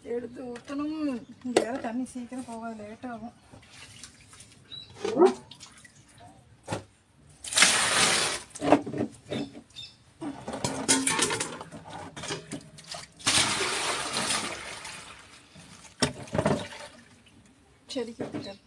எடுத்து ஊற்றணும் இங்கே வேறு தண்ணி சீக்கிரம் போகாது லேட் ஆகும் செடிக்கு ஊற்றிட்டேன்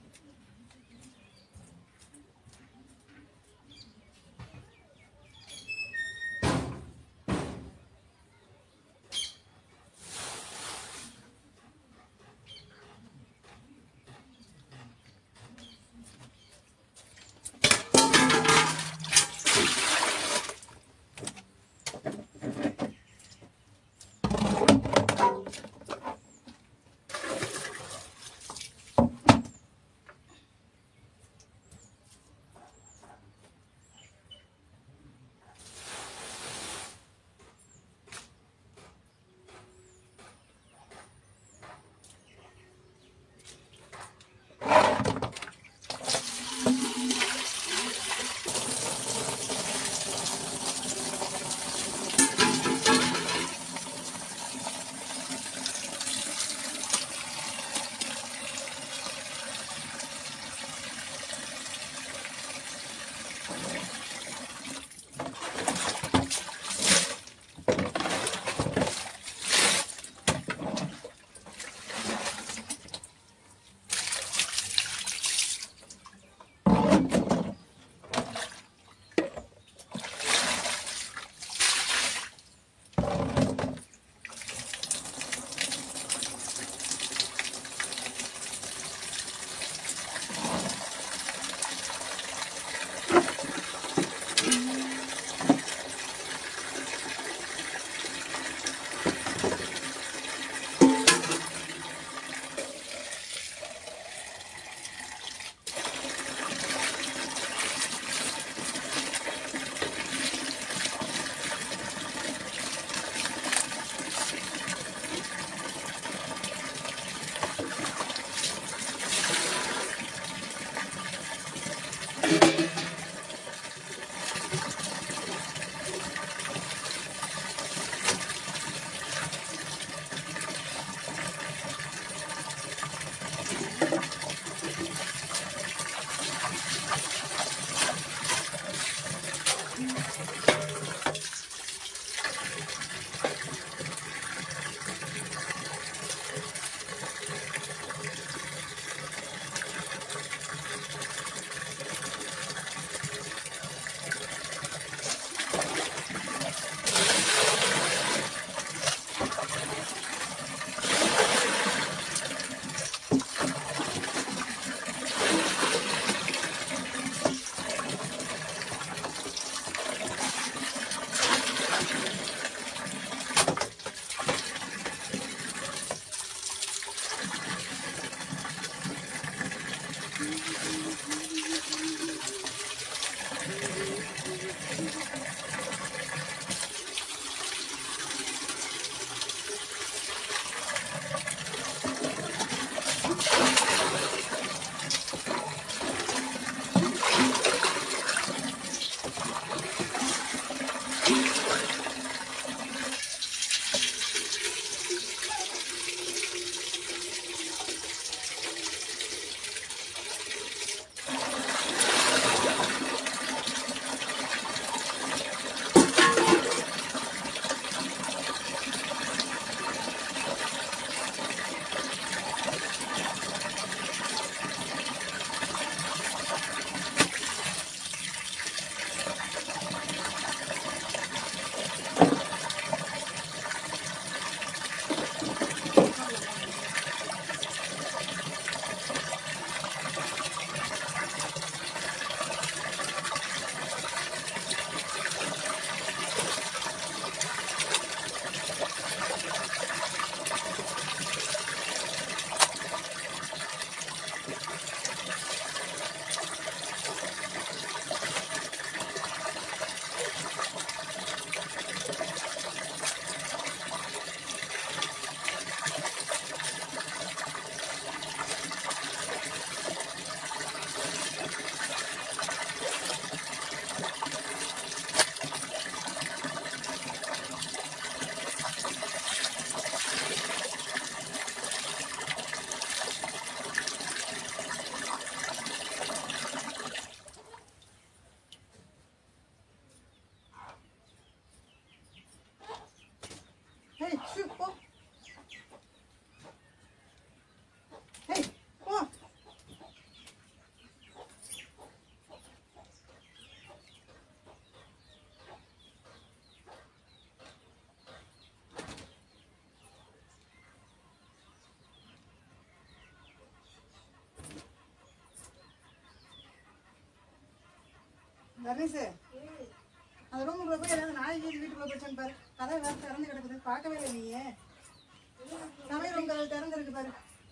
தர்ணீஸு அந்த ரூமுக்குள்ள போய் ஏதாவது நாய் வீடு வீட்டுக்குள்ள போச்சான்னு பாரு கதை வேறு திறந்து கிடக்குது பார்க்கவே இல்லை நீயே சமையல் ரூம் கதவு திறந்துருக்கு பாரு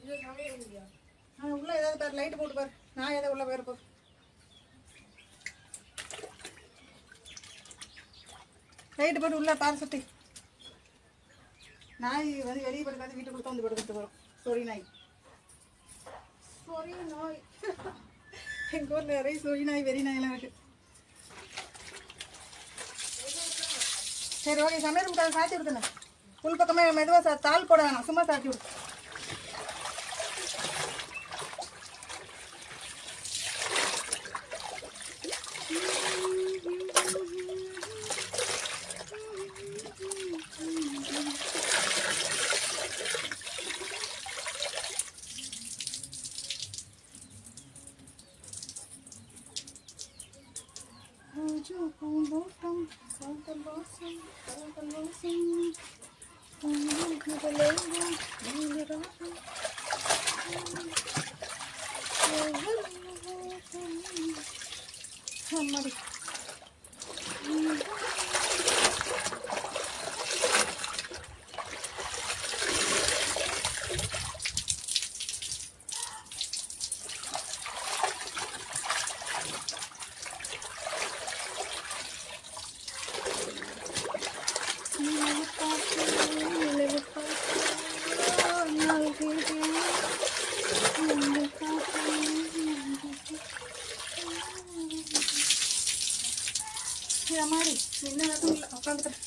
ஆ உள்ள ஏதாவது பாரு லைட் போட்டு பாரு நான் ஏதாவது உள்ள போயிருப்போம் லைட்டு போட்டு உள்ள பாரு சுட்டி நாய் வந்து வெளியே படுக்காது வீட்டுக்குள்ள வந்து படுக்கிறது வரும் சொறி நாய் சொறி நாய் எங்கள் ஊரில் நிறைய சொறி நாய் வெறி நாயெல்லாம் இருக்கு சரி ஓகே சமையல் முட்டை சாத்தி விடுதுண்ணே உள் பக்கமே மெதுவாக சா தாள் போட வேணாம் சும்மா சாத்தி விடு அம்மாடி அம்மாடி என்ன நேரத்தில் உட்காந்துக்கிட்டு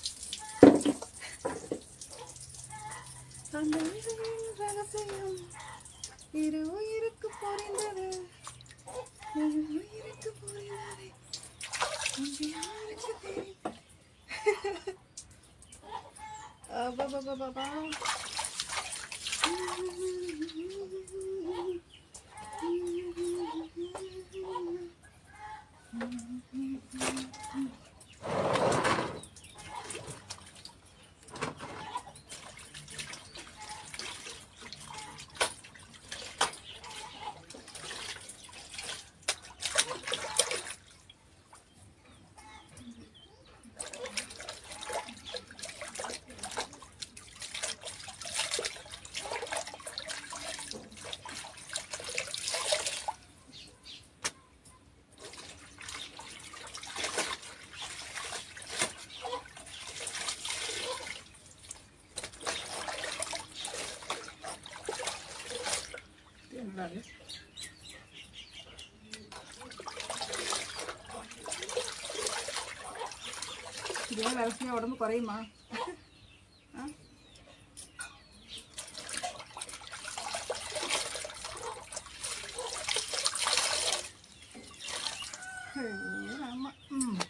அந்த உயிரின் ரகசியம் இரு உயிருக்கு புரிந்தது இரு உயிருக்கு புரிந்தது இன்று யாருக்கு தெரியும் அபபபபபா. என்னது? இதெல்லாம் வேலை செஞ்சா உடம்பு குறையுமா ஆ? ஐயோ, ஆமா ம்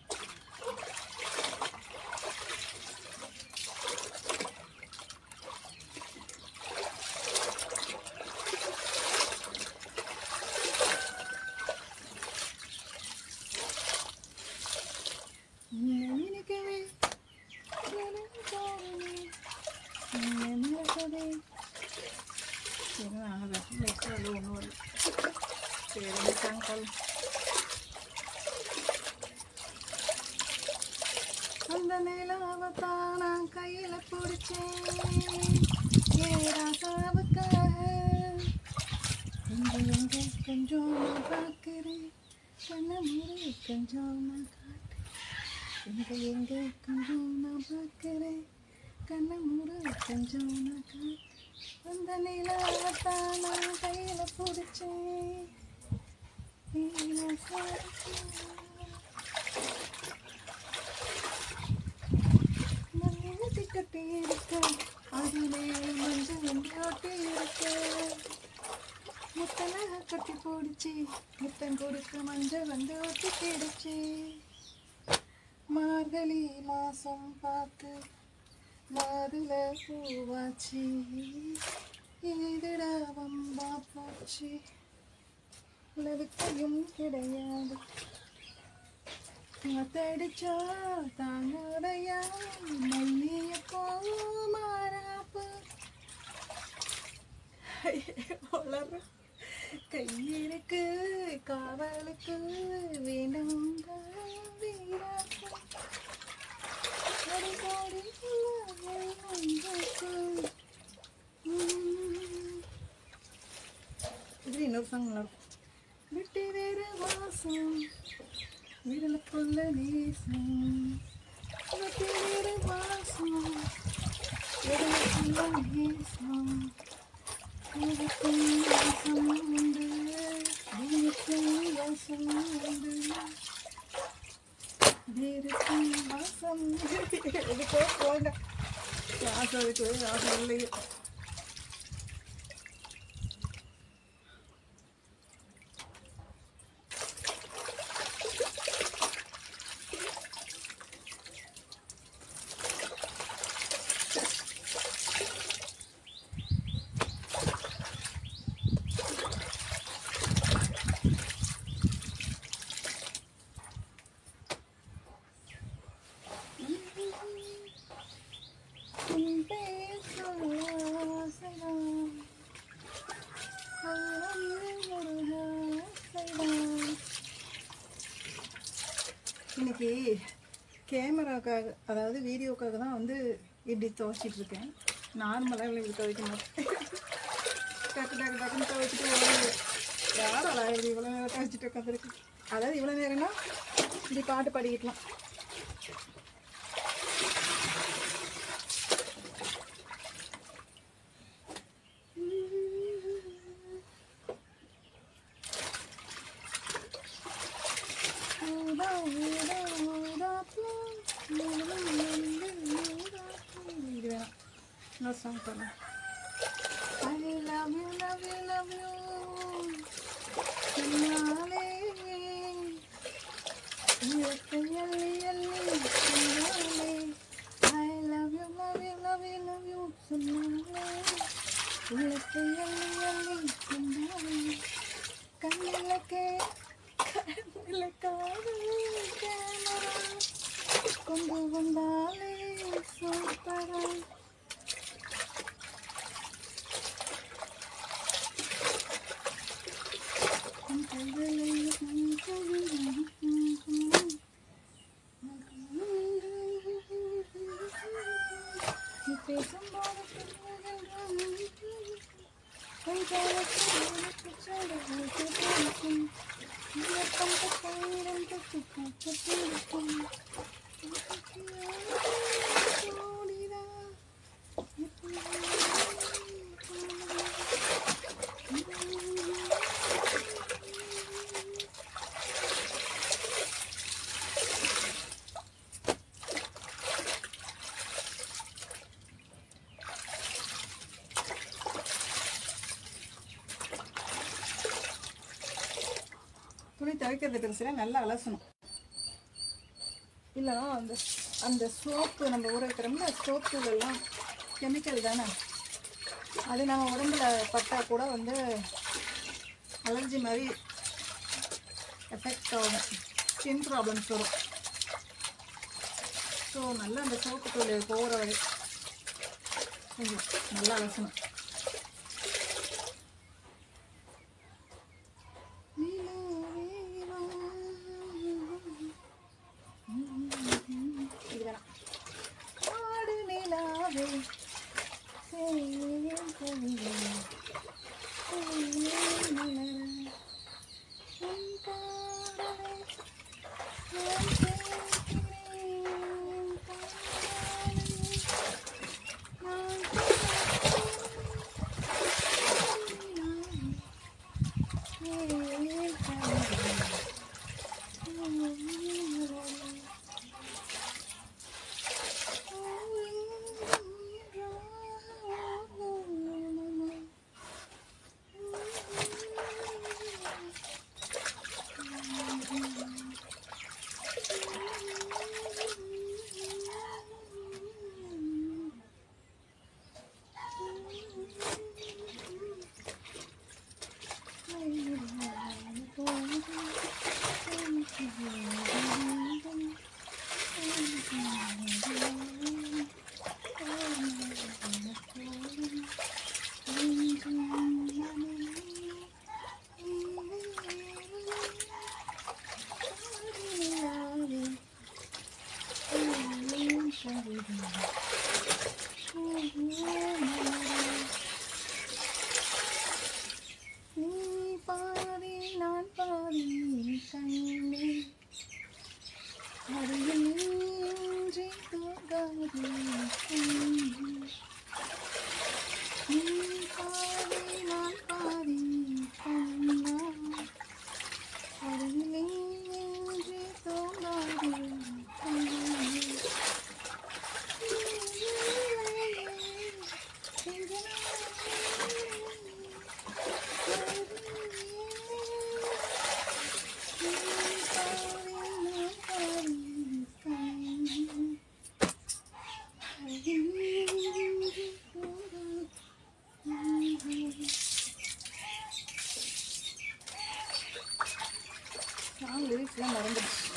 நினைக்கவே நினைக்காதே, நினைக்காதே. என்ன ஆகுது? நெக்ஸ்ட் வந்து ஒன்றும் வரல. சரி, இருக்காங்க பாரு. அந்த நிலாவத்தான் நான் கையில பிடிச்சேன் ஏ ராசாவுக்காக இங்க எங்க கொஞ்சம் நான் பார்க்கிறேன் கண்ண முறை கொஞ்சம் நான் காட்டுறேன் எங்க எங்க கொஞ்சம் நான் பார்க்கிறேன் கண்ண முறை கொஞ்சம் நான் காட்டுறேன் அந்த நிலாவத்தான் நான் கையில பிடிச்சேன் ஏ ராசாவுக்காக மண்ணெழுதி கட்டி இருக்க அதிலே மஞ்சள் ஒன்றாட்டி இருக்க முத்தனாக கட்டி போடுச்சு முத்தம் கொடுக்க மஞ்சள் வந்து ஒட்டி கிடுச்சு மார்கழி மாசம் பார்த்து மாதுல பூவாச்சு ஏதுடா வம்பா போச்சு உலகத்தையும் கிடையாது மத்தடிச்சா தாங்கடையா மல்லிய போ மாறாப்பு வளர கையிருக்கு காவலுக்கு வேணுங்க வீராப்பு. ஒரு கோடி உங்களுக்கு. உம். இதுல இன்னொரு சாங் நல்லா இருக்கும் விட்டு வேறு வாசம் விரலுக்குள்ள நேசம் விட்டு வேறு வாசம் விரலுக்குள்ள நேசம் இதுக்கும் வாசம் உண்டு இதுக்கும் வாசம் உண்டு வேறுக்கும் வாசம் எதுக்கோ போங்க வாசம் இருக்கு வாசம் இல்லையே உன் பேர் சொல்ல ஆசைதான். உள்ளம் ஒரு ஆசைதான். இன்னைக்கு கேமராக்காக அதாவது வீடியோக்காக தான் வந்து இப்படி துவைச்சிட்டு இருக்கேன் நார்மலாக இப்படி துவைக்க மாட்டேன் டக்கு டக்கு டக்குன்னு துவைச்சிட்டு ஓடுது யாரும் அழகாக இவ்வளோ நேரம் துவைச்சிட்டு உட்காந்துருக்கு அதாவது இவ்வளோ நேரம்னா இப்படி பாட்டு பாடிக்கிட்டலாம் இது வேணாம் இன்னொரு சாங் பாருங்க I love you, love you, love you. சொன்னாலே இயற்கை அள்ளி அள்ளி சொன்னாலே I love you, love you, love you, love you. சொன்னாலே இயற்கை அள்ளி அள்ளி சொன்னாலே கண்ணிலக்கே கண்ணில காதல் கேமரா கொண்டு வந்தாலே சூப்பரா துணி துவைக்கிறது பெருசுல நல்லா அலசணும் இல்லைனா அந்த அந்த சோப்பு நம்ம ஊற வைக்கிறோம்ல சோப் தூள் எல்லாம் கெமிக்கல் தானே அது நம்ம உடம்புல பட்டா கூட வந்து அலர்ஜி மாதிரி எஃபெக்ட் ஆகும் ஸ்கின் ப்ராப்ளம்ஸ் வரும் ஸோ நல்லா அந்த சோப்பு தூள் போகிற வரை கொஞ்சம் நல்லா அலசணும் இது வேணாம். ஆடு நிலாவே, சேயும் கவிதை, சேயும் மலர், உன் பாடலை நான் கேட்கிறேன், பாடலை நான் கேட்கிறேன், சேயும் கவிதை. நீ பாதி நான் பாதி கண்ணா அருகிலே என்று தோன்றாதே நான் லிரிக்ஸ்லாம் மறந்துடுச்சு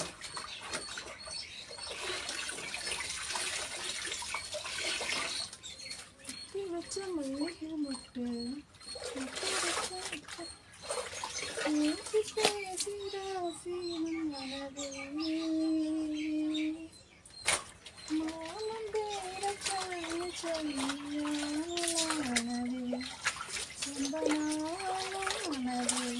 சுத்தி வச்ச மல்லிகை மொட்டு சுத்தி வச்ச நேற்று பேசிட சீனம் மனதே மாமன் பேர சொல்லி சொல்லியானதே சொந்தமானதே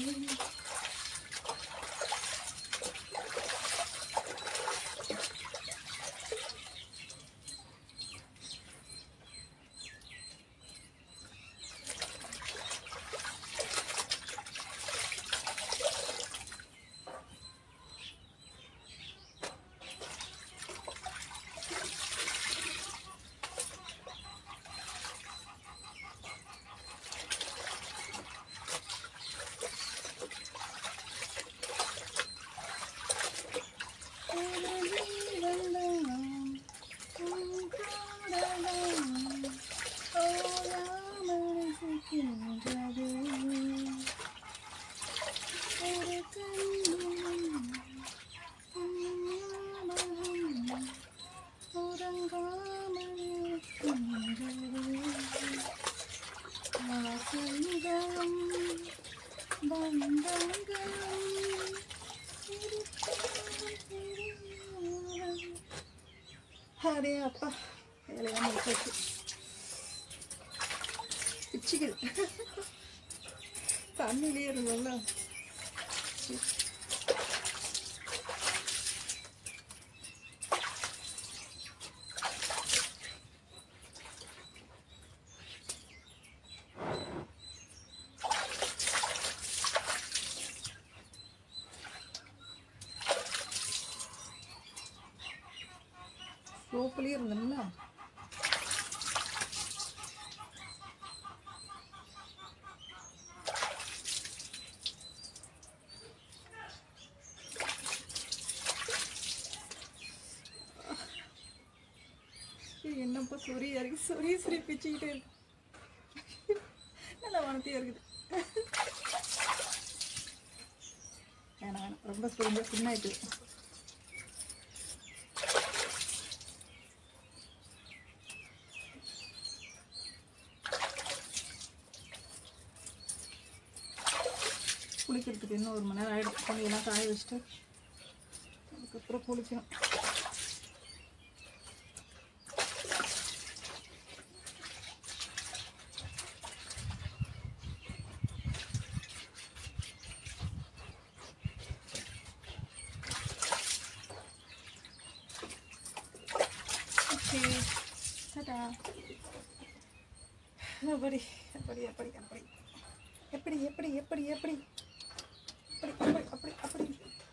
அடே அப்பா வேலையெல்லாம் முடிச்சாச்சு பிச்சுக்குது தண்ணியிலே இருந்தோம்ல சோப்புலேயே இருந்தோம்ல ஏய், என்னப்பா சொரியா இருக்கு சொரி சொரி பிச்சுக்கிட்டே இருக்கு நல்லா வனத்தையா இருக்குது வேணாம் வேணாம் ரொம்ப ரொம்ப சின்னாயிட்டு குளிக்கிறதுக்கு இன்னும் ஒரு மணி நேரம் ஆகிடும் துணியெல்லாம் காய வச்சுட்டு அதுக்கப்புறம் குளிக்கணும் ஓகே டாடா அப்படி அப்படி அப்படி அப்படி எப்படி எப்படி எப்படி எப்படி அப்படி அப்படி அப்படி அப்படி